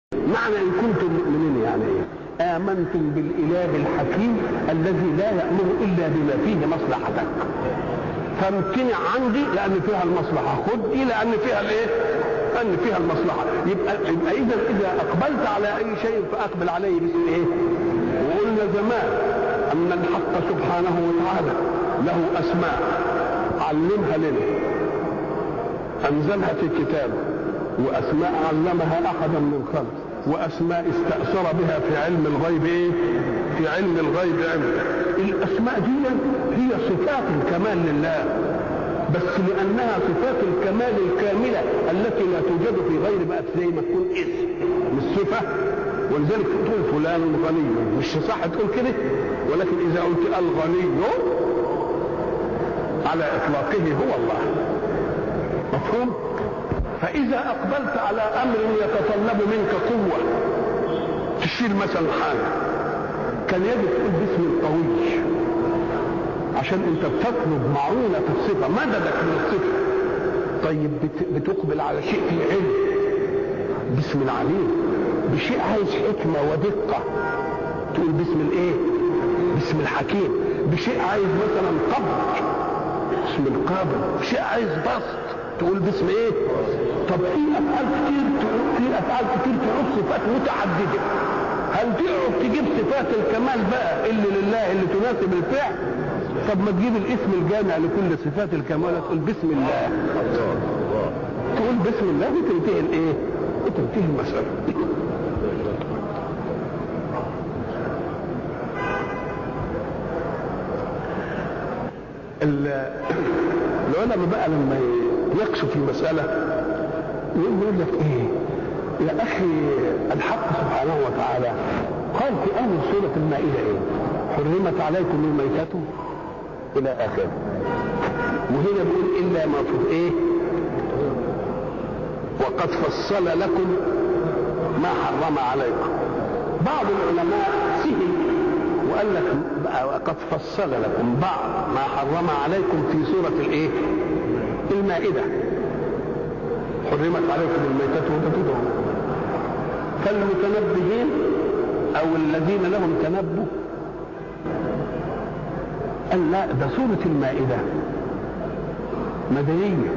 معنى ان كنتم مؤمنين يعني ايه امنتم بالاله الحكيم الذي لا يامر الا بما فيه مصلحتك فامتنع عندي لان فيها المصلحه خد دي لان فيها الايه لان فيها المصلحه يبقى يبقى اذا اذا اقبلت على اي شيء فاقبل عليه باسم ايه وقلنا زمان ان الحق سبحانه وتعالى له اسماء علمها لنا انزلها في كتابه واسماء علمها احدا من خلق واسماء استاثر بها في علم الغيب ايه في علم الغيب عنده الاسماء دي هي صفات الكمال لله بس لانها صفات الكمال الكامله التي لا توجد في غير بقى زي ما تكون اسم مش صفه ولذلك تقول فلان غني مش صح تقول كده ولكن اذا قلت الغني على اطلاقه هو الله مفهوم فإذا أقبلت على أمر يتطلب منك قوة تشيل مثلا حاجة كان يجب تقول باسم القوي عشان أنت بتطلب معونة الصفة مددك من الصفة طيب بتقبل على شيء في علم باسم العليم بشيء عايز حكمة ودقة تقول باسم الايه باسم الحكيم بشيء عايز مثلا قبض باسم القابل بشيء عايز بسط تقول باسم ايه طب في افعال كتير في افعال كتير تعود صفات متعدده هل تعرف تجيب صفات الكمال بقى اللي لله اللي تناسب الفعل طب ما تجيب الاسم الجامع لكل صفات الكمال تقول بسم الله تقول بسم الله وتنتهي الايه وتنتهي المسألة العلماء بقى لما يقصوا في مسألة يقول لك ايه يا اخي الحق سبحانه وتعالى قال في اول سورة المائدة ايه حرمت عليكم الميتة الى اخره وهنا بيقول الا ما في ايه وقد فصل لكم ما حرم عليكم بعض العلماء سهل وقال لك قد فصل لكم بعض ما حرم عليكم في سورة الايه المائدة حرمت عليكم الميتة والدم فالمتنبهين او الذين لهم تنبه قال لا ده سورة المائدة مدنية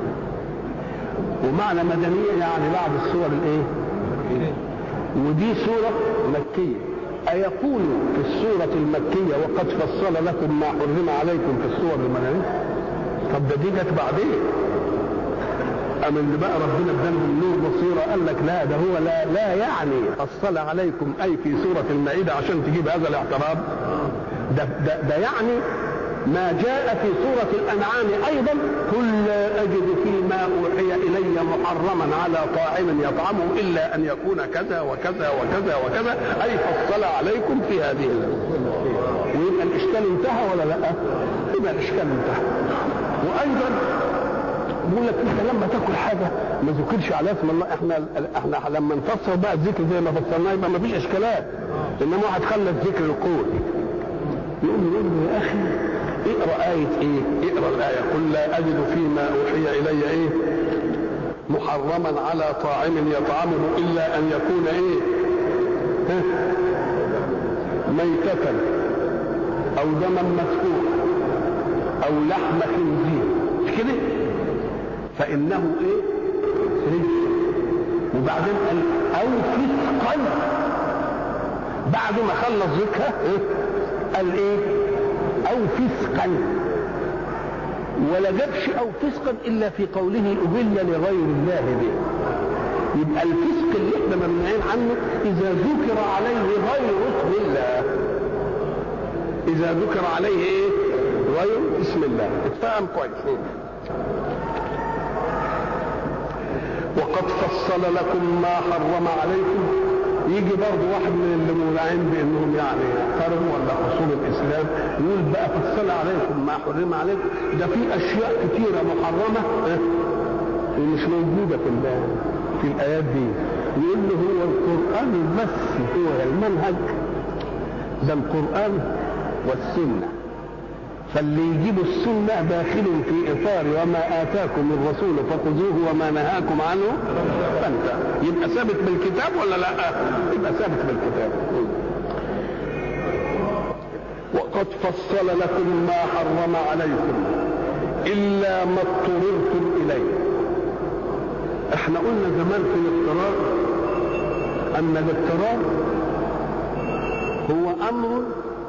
ومعنى مدنية يعني بعد السور الايه ودي سورة مكية أيقول في السورة المكية وقد فصل لكم ما حرم عليكم في السور المدنية طب ده دي جت بعدين أم اللي بقى ربنا ادالهم نور بصيرة قال لك لا ده هو لا لا يعني فصل عليكم أي في سورة المائدة عشان تجيب هذا الاعتراض ده, ده, ده يعني ما جاء في سورة الأنعام أيضا قل أجد فيما أوحي إلي محرما على طاعم يطعمه إلا أن يكون كذا وكذا وكذا وكذا أي فصل عليكم في هذه ويبقى الإشكال انتهى ولا لا؟ يبقى الإشكال انتهى وأيضا بيقول لك انت لما تاكل حاجه ما ذكرش على اسم الله احنا احنا لما نفسر بقى الذكر زي ما فسرناه يبقى ما فيش اشكالات انما واحد خلى الذكر القول يقول له يا اخي اقرا آية ايه؟ اقرا الآية قل لا أجد فيما أوحي إلي ايه؟ محرما على طاعم يطعمه إلا أن يكون ايه؟ ها؟ ميتة أو دما مسفوحا أو لحم خنزير مش كده؟ فإنه ايه؟ رجس وبعدين قال أو فسقا بعد ما خلص ذكرها ايه؟ قال ايه؟ او فسقا ولا جابش او فسقا الا في قوله اهل لغير الله به يبقى الفسق اللي احنا ممنوعين عنه اذا ذكر عليه غير اسم الله اذا ذكر عليه ايه غير اسم الله اتفهم كويس وقد فصل لكم ما حرم عليكم يجي برضه واحد من اللي مولعين بانهم يعني قربوا ولا حصول الاسلام يقول بقى فصل عليكم ما حرم عليكم ده في اشياء كثيره محرمه ومش موجوده في في الايات دي يقول له هو القران بس هو المنهج ده القران والسنه فاللي يجيب السنة داخل في إطار وما آتاكم الرسول فخذوه وما نهاكم عنه فانتهى يبقى ثابت بالكتاب ولا لا؟ يبقى ثابت بالكتاب وقد فصل لكم ما حرم عليكم إلا ما اضطررتم إليه احنا قلنا زمان في الاضطرار أن الاضطرار هو أمر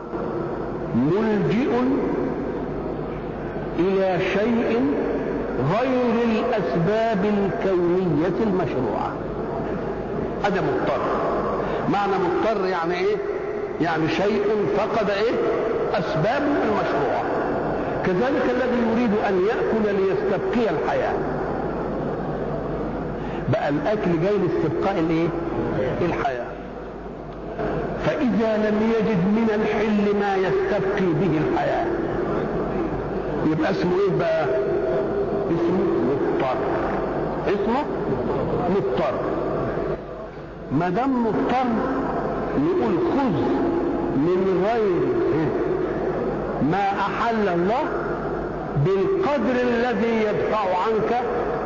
ملجئ الى شيء غير الاسباب الكونيه المشروعه هذا مضطر معنى مضطر يعني ايه يعني شيء فقد ايه اسبابه المشروعه كذلك الذي يريد ان ياكل ليستبقي الحياه بقى الاكل جاي لاستبقاء الايه الحياه فإذا لم يجد من الحل ما يستبقي به الحياة يبقى اسمه ايه بقى اسمه مضطر اسمه مضطر ما دام مضطر نقول خذ من غير ما أحل الله بالقدر الذي يدفع عنك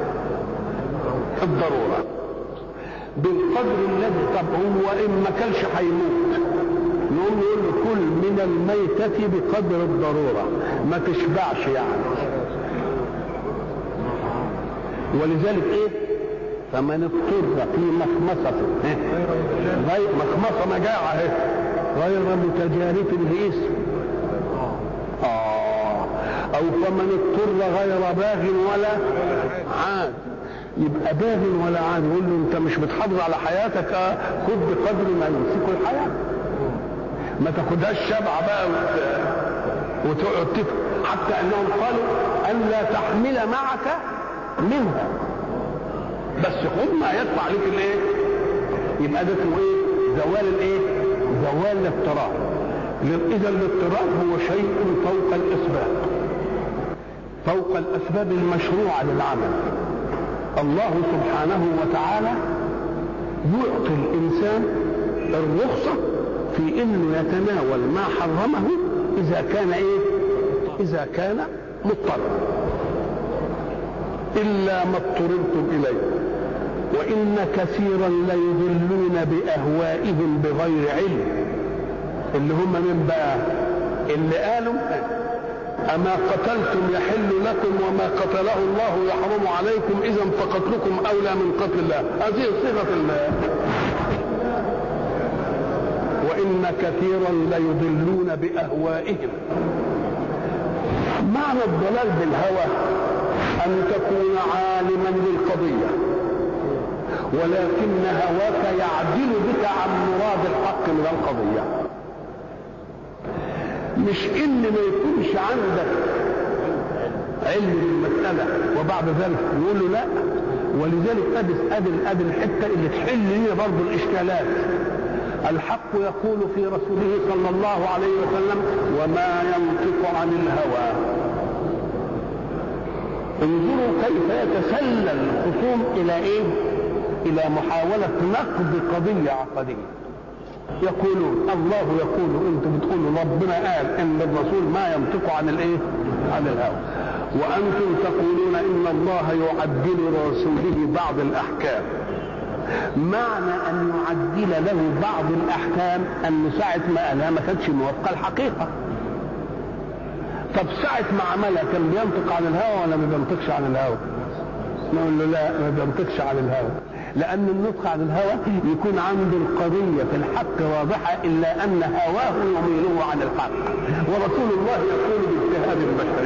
الضروره بالقدر الذي طب هو ان ما كلش هيموت نقوم نقول له كل من الميتة بقدر الضرورة ما تشبعش يعني ولذلك ايه فمن اضطر في مخمصة غير مخمصة مجاعة اهي غير متجارف لاسم آه أو فمن اضطر غير باغ ولا عاد يبقى باغ ولا عاد يقول له انت مش بتحافظ على حياتك آه خد بقدر ما يمسك الحياه ما تاخدهاش شبع بقى وتقعد تفكر حتى انهم قالوا ان لا تحمل معك منها بس خد ما يدفع لك الايه يبقى ده اسمه ايه زوال الايه زوال الاضطراب اذا الاضطراب هو شيء فوق الاسباب فوق الاسباب المشروعه للعمل الله سبحانه وتعالى يعطي الانسان الرخصه في انه يتناول ما حرمه اذا كان ايه اذا كان مضطرا الا ما اضطررتم اليه وان كثيرا ليضلون باهوائهم بغير علم اللي هم من بقى اللي قالوا أما قتلتم يحل لكم وما قتله الله يحرم عليكم إذا فقتلكم أولى من قتل الله هذه صيغة الله وإن كثيرا ليضلون بأهوائهم معنى الضلال بالهوى أن تكون عالما للقضية ولكن هواك يعدل بك عن مراد الحق من القضيه مش ان ما يكونش عندك علم بالمسألة وبعد ذلك يقول له لا ولذلك ادي ادي ادي الحتة اللي تحل لنا برضه الاشكالات الحق يقول في رسوله صلى الله عليه وسلم وما ينطق عن الهوى انظروا كيف يتسلل الخصوم الى ايه الى محاولة نقد قضية عقدية يقولون الله يقول انتم بتقولوا ربنا قال ان الرسول ما ينطق عن الايه عن الهوى وانتم تقولون ان الله يعدل لرسوله بعض الاحكام معنى ان يعدل له بعض الاحكام ان ساعه ما قالها ما كانتش موافقه الحقيقه طب ساعة ما عملها كان بينطق عن الهوى ولا ما بينطقش عن الهوى؟ نقول له لا ما بينطقش عن الهوى لأن النطق عن الهوى يكون عند القضية في الحق واضحة إلا أن هواه يميله عن الحق ورسول الله يقول باجتهاد بشري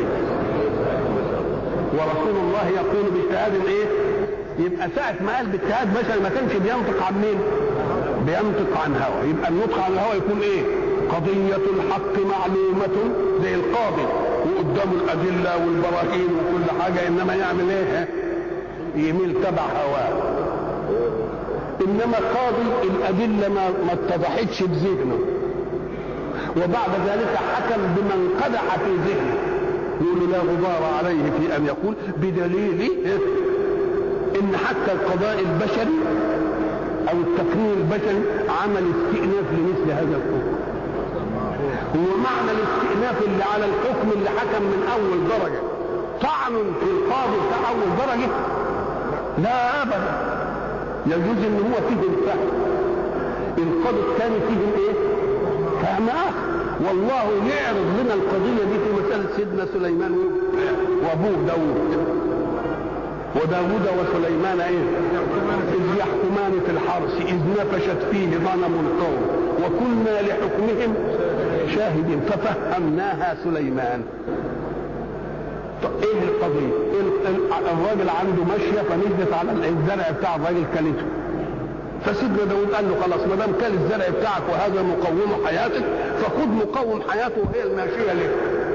ورسول الله يقول باجتهاد ايه؟ يبقى ساعة ما قال باجتهاد بشري ما كانش بينطق عن مين؟ بينطق عن هوى يبقى النطق عن الهوى يكون ايه؟ قضية الحق معلومة زي القاضي وقدامه الأدلة والبراهين وكل حاجة إنما يعمل إيه؟ يميل تبع هواه انما قاضي الادله ما ما اتضحتش بذهنه وبعد ذلك حكم بمن قدح في ذهنه يقول لا غبار عليه في ان يقول بدليل ان حتى القضاء البشري او التقنين البشري عمل استئناف لمثل هذا الحكم هو معنى الاستئناف اللي على الحكم اللي حكم من اول درجه طعن في القاضي بتاع اول درجه لا ابدا يجوز ان هو فيه الفهم القاضي الثاني فيه الايه فهم اخر والله يعرض لنا القضيه دي في مساله سيدنا سليمان وابوه داوود وداود وسليمان ايه اذ يحكمان في الحرث اذ نفشت فيه غنم القوم وكنا لحكمهم شاهدين ففهمناها سليمان طب ايه القضيه إيه الراجل عنده ماشيه فنزلت على الزرع بتاع الراجل كلته فسيدنا داود قال له خلاص ما دام كل الزرع بتاعك وهذا مقوم حياتك فخذ مقوم حياته وهي الماشيه لك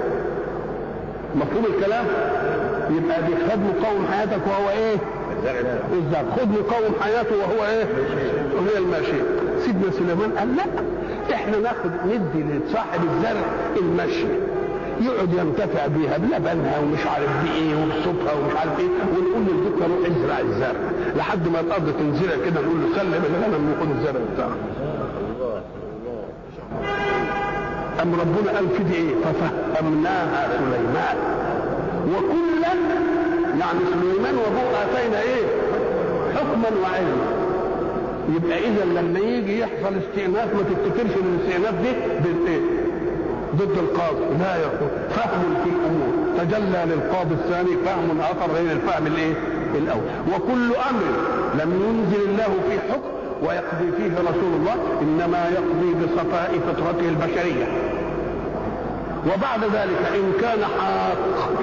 مفهوم الكلام يبقى دي خد مقوم حياتك وهو ايه الزرع خد مقوم حياته وهو ايه وهي الماشيه سيدنا سليمان قال لا احنا ناخد ندي لصاحب الزرع المشي يقعد ينتفع بيها بلبنها ومش عارف بايه وبصوتها ومش عارف ايه ونقول للدكتور روح ازرع الزرع لحد ما الارض تنزرع كده نقول له سلم الغنم وخد الزرع بتاعك أم ربنا قال كده إيه ففهمناها سليمان وكلا يعني سليمان وابوه آتينا إيه حكما وعلما يبقى إذا لما يجي يحصل استئناف ما تفتكرش إن الاستئناف دي بالإيه ضد القاضي لا يقول فهم في الأمور تجلى للقاضي الثاني فهم آخر غير الفهم الإيه الأول وكل أمر لم ينزل الله في حكم ويقضي فيه رسول الله انما يقضي بصفاء فطرته البشريه وبعد ذلك ان كان حق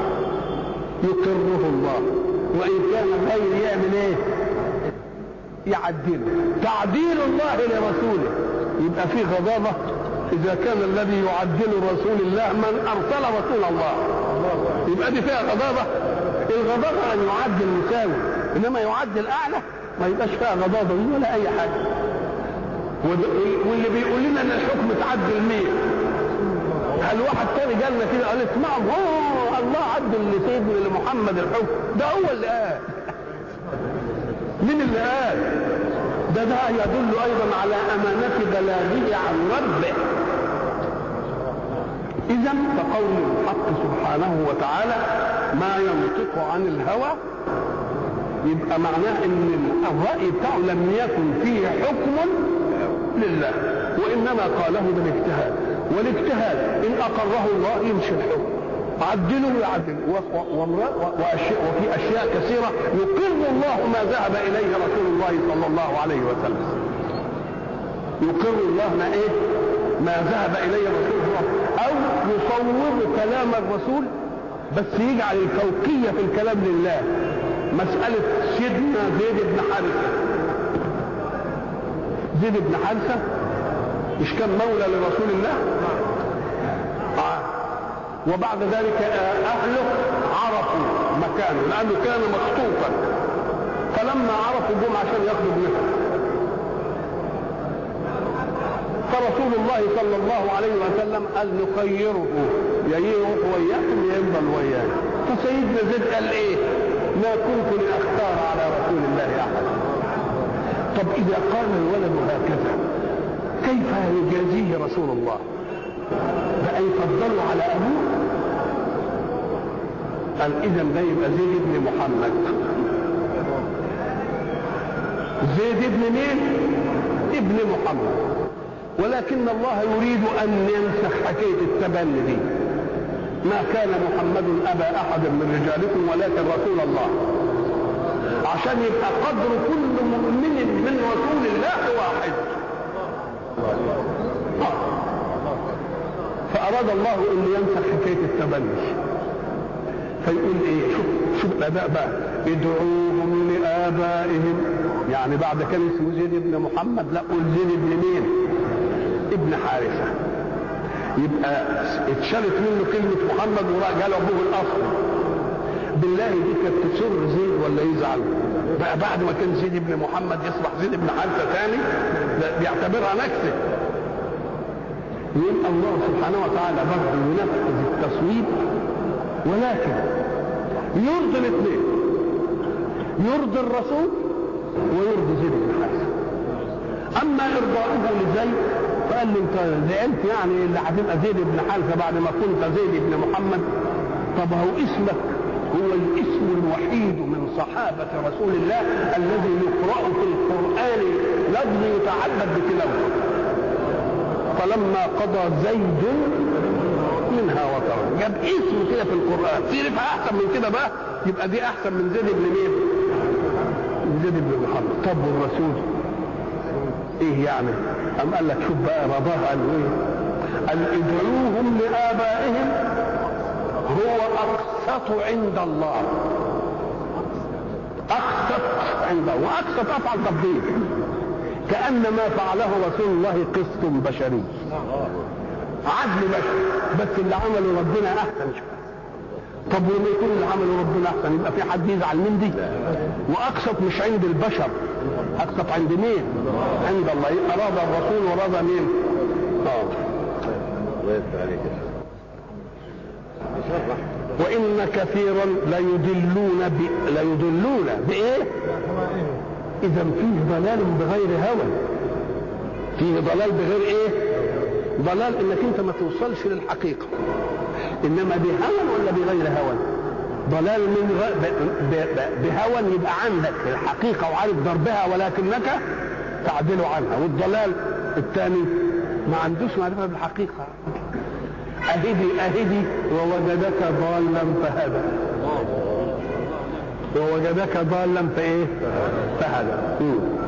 يقره الله وان كان غير يعمل ايه يعدله تعديل الله لرسوله يبقى في غضاضه اذا كان الذي يعدل رسول الله من ارسل رسول الله يبقى دي فيها غضاضه الغضاضه ان يعدل مساوي انما يعدل اعلى ما يبقاش فيها غضاضه دي ولا اي حاجه واللي بيقول لنا ان الحكم تعدل مين هل واحد تاني جالنا كده قال اسمعوا اوه الله عدل لسيدنا لمحمد الحكم ده هو اللي قال مين اللي قال ده ده يدل ايضا على امانه بلاغه عن ربه اذا فقول الحق سبحانه وتعالى ما ينطق عن الهوى يبقى معناه ان الراي بتاعه لم يكن فيه حكم لله وانما قاله بالاجتهاد والاجتهاد ان اقره الله يمشي الحكم عدله يعدل واشياء وفي اشياء كثيره يقر الله ما ذهب اليه رسول الله صلى الله عليه وسلم يقر الله ما ايه ما ذهب اليه رسول الله او يصوب كلام الرسول بس يجعل الفوقيه في الكلام لله مسألة سيدنا زيد بن حارثة زيد بن حارثة مش كان مولى لرسول الله آه. وبعد ذلك أهله عرفوا مكانه لأنه كان مخطوفا فلما عرفوا جم عشان ياخدوا ابنه فرسول الله صلى الله عليه وسلم قال نخيره يا يروح وياكم يا يفضل ويانا فسيدنا زيد قال ايه ما كنت لاختار على رسول الله احدا طب اذا قال الولد هكذا كيف يجازيه رسول الله بأن يفضلوا على ابوه قال اذا ده يبقى زيد بن محمد زيد بن مين ابن محمد ولكن الله يريد ان ينسخ حكايه التبني دي ما كان محمد ابا احد من رجالكم ولكن رسول الله عشان يبقى قدر كل مؤمن من رسول الله واحد فاراد الله ان ينسخ حكايه التبني فيقول ايه شوف شوف الاداء بقى ادعوهم لابائهم يعني بعد كان اسمه زيد بن محمد لا قول زيد بن مين ابن حارثه يبقى اتشالت منه كلمة محمد وراح جاله أبوه الأصل بالله دي كانت تسر زيد ولا يزعل بقى بعد ما كان زيد بن محمد يصبح زيد بن حارثة ثاني بيعتبرها نكسة يبقى الله سبحانه وتعالى برضه ينفذ التصويب ولكن يرضي الاثنين يرضي الرسول ويرضي زيد بن حارثة أما إرضاؤه لزيد قال له انت زعلت يعني اللي هتبقى زيد بن حارثه بعد ما كنت زيد بن محمد طب هو اسمك هو الاسم الوحيد من صحابة رسول الله الذي يقرأ في القرآن لفظ يتعبد بتلاوته فلما قضى زيد منها وطرا جاب اسمه كده في القرآن تعرف أحسن من كده بقى يبقى دي أحسن من زيد بن مين؟ زيد بن محمد طب والرسول ايه يعني أم قال لك شوف بقى رضاه قال ايه قال ادعوهم لآبائهم هو أقسط عند الله أقسط عند الله وأقسط أفعل تفضيل كأن ما فعله رسول الله قسط بشري عدل بشري بس اللي عمله ربنا أحسن شوية طب ولما يكون اللي عمله ربنا أحسن يبقى في حد يزعل من دي وأقسط مش عند البشر أقسط عند مين؟ عند الله يبقى رضى الرسول ورضى مين؟ اه وإن كثيرا ليدلون ب... ليدلون بإيه؟ إذا فيه ضلال بغير هوى فيه ضلال بغير إيه؟ ضلال إنك أنت ما توصلش للحقيقة إنما بهوى ولا بغير هوى؟ ضلال من غ... ب... ب... ب... بهوى يبقى عندك الحقيقة وعارف ضربها ولكنك تعدل عنها والضلال الثاني ما عندوش معرفة بالحقيقة أهدي أهدي ووجدك ضالا فهدى ووجدك ضالا فإيه فهدى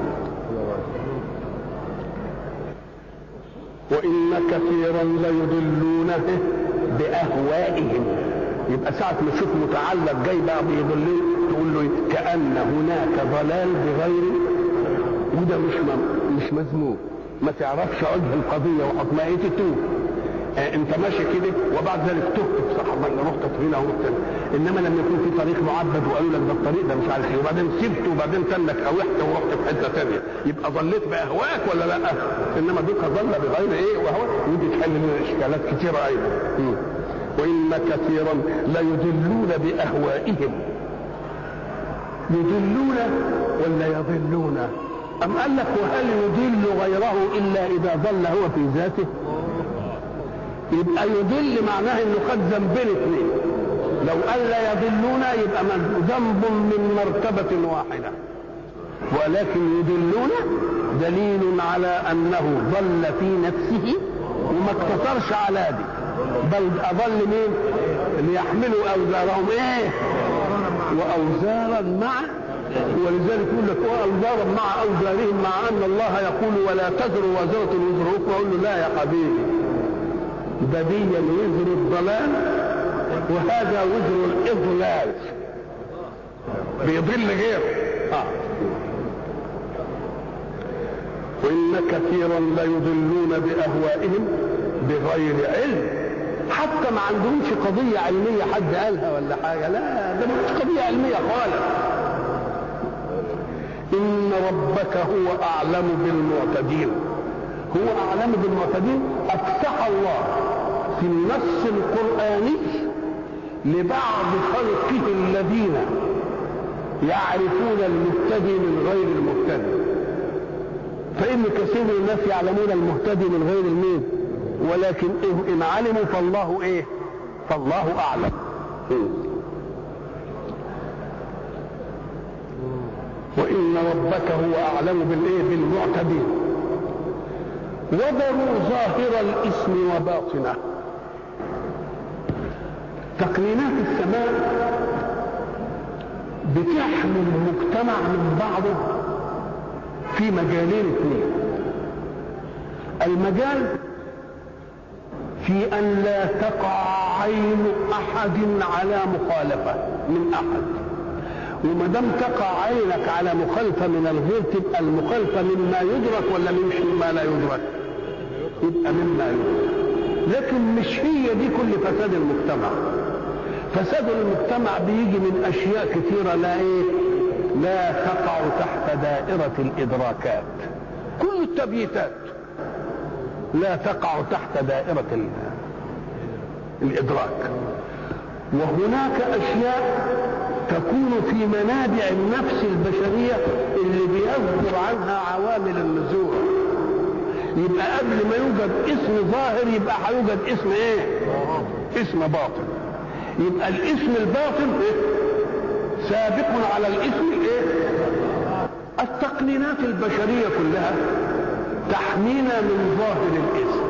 وإن كثيرا ليضلون بأهوائهم يبقى ساعة ما تشوف متعلق جاي بقى بيضلون تقول له كأن هناك ضلال بغير وده مش مش مذموم ما تعرفش وجه القضية وحكمها تتوه آه انت ماشي كده وبعد ذلك تهت صح ما رحت هنا ورحت انما لما يكون في طريق معبد وقالوا لك ده الطريق ده مش عارف ايه وبعدين سبته وبعدين تنك اوحت ورحت في حته ثانيه يبقى ضليت باهواك ولا لا؟ انما دوك ضل بغير ايه وهو ودي تحل من اشكالات كثيره ايضا وان كثيرا ليضلون باهوائهم يضلون ولا يضلون أم قال لك وهل يضل غيره إلا إذا ضل هو في ذاته يبقى يضل معناه انه خد ذنبين اثنين لو قال لا يضلون يبقى ذنب من مرتبة واحدة ولكن يضلون دليل على انه ضل في نفسه وما اقتصرش على دي بل اضل مين ليحملوا اوزارهم ايه واوزارا مع ولذلك يقول لك واوزارا مع اوزارهم مع ان الله يقول ولا تزر وازره وزر اخرى اقول له لا يا حبيبي بديا وزر الضلال وهذا وزر الاضلال بيضل غيره آه. وان كثيرا ليضلون باهوائهم بغير علم حتى ما عندهمش قضية علمية حد قالها ولا حاجة لا ده مش قضية علمية خالص إن ربك هو أعلم بالمعتدين هو أعلم بالمعتدين أفتح الله في النص القرآني لبعض خلقه الذين يعرفون المهتدي من غير المهتدي فإن كثير من الناس يعلمون المهتدي من غير المين ولكن إن علموا فالله إيه فالله أعلم وإن ربك هو أعلم بالإيه بالمعتدين وذروا ظاهر الاسم وباطنه تقنينات السماء بتحمل المجتمع من بعضه في مجالين اثنين المجال في ان لا تقع عين احد على مخالفه من احد وما دام تقع عينك على مخالفه من الغير تبقى المخالفه مما يدرك ولا مش مما لا يدرك يبقى مما يدرك لكن مش هي دي كل فساد المجتمع فساد المجتمع بيجي من اشياء كثيره لا ايه لا تقع تحت دائره الادراكات كل التبييتات لا تقع تحت دائره الادراك وهناك اشياء تكون في منابع النفس البشريه اللي بيصدر عنها عوامل النزوع يبقى قبل ما يوجد اسم ظاهر يبقى هيوجد اسم ايه اسم باطن يبقى الاسم الباطن إيه؟ سابق على الاسم الايه التقنينات البشريه كلها تحمينا من ظاهر الاسم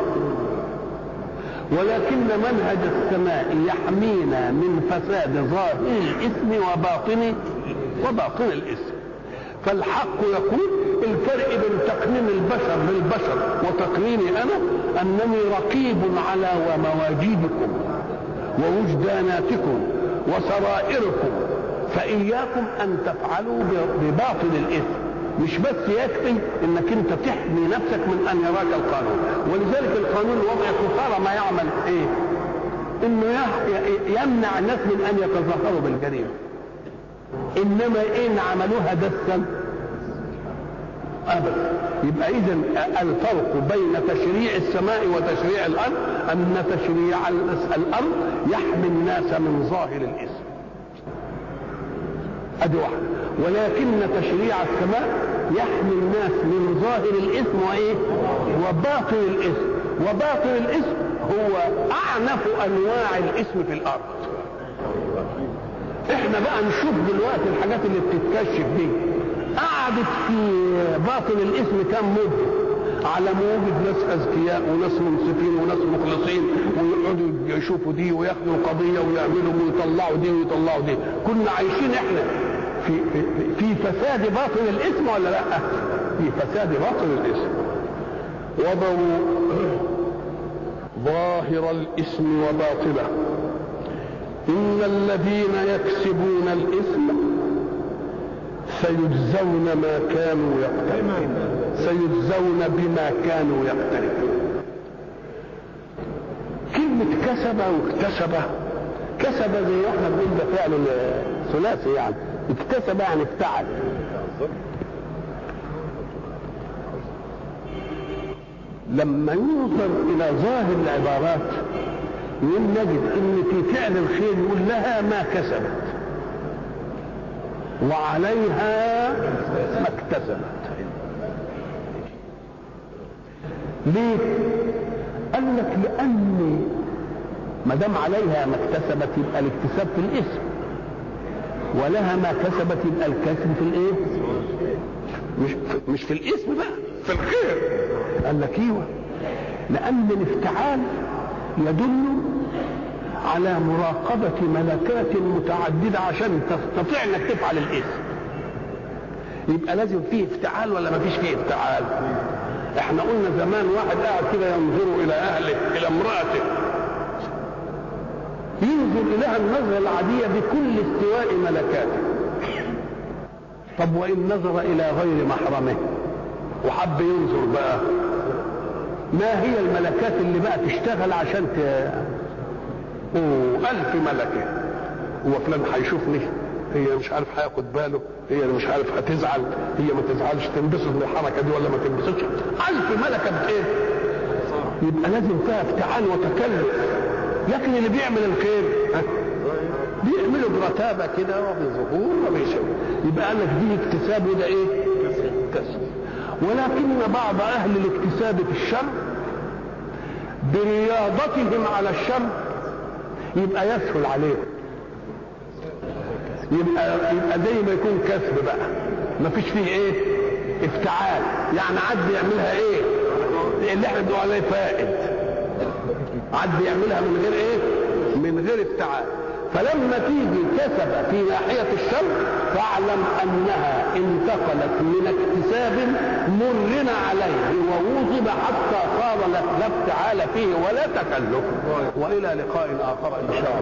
ولكن منهج السماء يحمينا من فساد ظاهر الاسم وباطن وباطن الاسم فالحق يقول الفرق بين تقنين البشر للبشر وتقنيني انا انني رقيب على ومواجيدكم ووجداناتكم وسرائركم فاياكم ان تفعلوا بباطل الاثم مش بس يكفي انك انت تحمي نفسك من ان يراك القانون ولذلك القانون وضع قصارى ما يعمل ايه انه يمنع الناس من ان يتظاهروا بالجريمه انما ان عملوها دسا ابدا يبقى اذا الفرق بين تشريع السماء وتشريع الارض ان تشريع الارض يحمي الناس من ظاهر الاسم ادي واحده ولكن تشريع السماء يحمي الناس من ظاهر الاسم وايه وباطن الاسم وباطن الاسم هو اعنف انواع الاسم في الارض احنا بقى نشوف دلوقتي الحاجات اللي بتتكشف دي قعدت في باطن الاسم كم مده على ما وجد ناس اذكياء وناس منصفين وناس مخلصين ويقعدوا يشوفوا دي وياخدوا القضيه ويعملوا ويطلعوا دي ويطلعوا دي كنا عايشين احنا في في, في فساد باطن الاسم ولا لا؟ في فساد باطن الاسم وضعوا ظاهر الاسم وباطله ان الذين يكسبون الاثم سيجزون ما كانوا يقترفون سيجزون بما كانوا يقترفون كلمة كسب واكتسب كسب زي احنا بنقول ده فعل ثلاثي يعني اكتسب يعني افتعل لما ينظر الى ظاهر العبارات نجد ان في فعل الخير يقول لها ما كسبت وعليها ما اكتسبت ليه قال لك لان ما دام عليها ما اكتسبت يبقى الاكتساب في الاسم ولها ما كسبت يبقى الكسب في الايه مش مش في الاسم بقى في الخير قال لك ايوه لان الافتعال يدل على مراقبة ملكات متعددة عشان تستطيع انك تفعل الاسم يبقى لازم فيه افتعال ولا ما فيش فيه افتعال احنا قلنا زمان واحد قاعد كده ينظر الى اهله الى امرأته ينظر اليها النظرة العادية بكل استواء ملكاته طب وان نظر الى غير محرمه وحب ينظر بقى ما هي الملكات اللي بقى تشتغل عشان ت... أوه ألف ملكة هو فلان هيشوفني هي مش عارف هياخد باله هي مش عارف هتزعل هي ما تزعلش تنبسط من الحركة دي ولا ما تنبسطش ألف ملكة بإيه؟ يبقى لازم فيها افتعال وتكلف لكن اللي بيعمل الخير بيعمله برتابة كده وبظهور وبيشوف يبقى قال لك دي اكتساب وده ايه؟ كسب ولكن بعض أهل الاكتساب في الشر برياضتهم على الشر يبقى يسهل عليهم يبقى يبقى زي ما يكون كسب بقى ما فيش فيه ايه افتعال يعني عد يعملها ايه اللي احنا بنقول عليه فائد عد يعملها من غير ايه من غير افتعال فلما تيجي كسب في ناحية الشر فاعلم انها انتقلت من اكتساب مرن عليه ووظب حتى صار لا افتعال فيه ولا تكلف والى لقاء اخر ان شاء الله